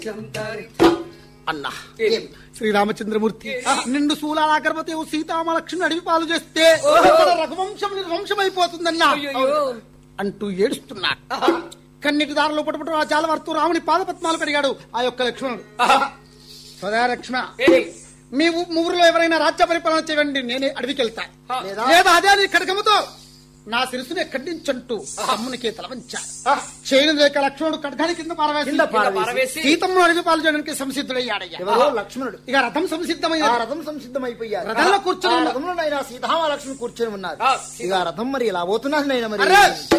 అన్నా శ్రీరామచంద్రమూర్తి నిండు శూలాల గర్భతే సీతామలక్ష్మి అడవి పాలు చేస్తే ఇక్కడ రఘువంశం నిర్వంశం అయిపోతుందన్నా అంటూ ఏడుస్తున్నా కన్నిటి దారిలో పట్టుపట్టు ఆ జాలవర్తు రాముని పాదపద్మాలు కడిగాడు ఆ యొక్క లక్ష్మణుడు సదా లక్ష్మణ మీ ఊ- ఊరిలో ఎవరైనా రాజ్య పరిపాలన చేయండి నేనే అడవికి వెళ్తా లేదా? లేదా అదే నీ ఖడ్గముతో నా శిరస్సుని ఖండించంటూ తమ్మునికి తల వంచాడు చేయను లేక లక్ష్మణుడు ఖడ్గాని కింద పారవేసి కింద పారవేసి. పారవేసి సీతమ్మను అడవి పాలు చేయడానికి సంసిద్ధుడయ్యాడయ్యా ఎవరో లక్ష్మణుడు ఇక రథం ఆ సంసిద్ధమైంది రథం సంసిద్ధమైపోయారు రథంలో కూర్చుని ఆ ఉన్న- రథంలో నైనా సీతామహాలక్ష్మి కూర్చొని ఉన్నారు ఆ, ఇక ఆ రథం మరి ఇలా పోతున్నది నైనా మరి అరే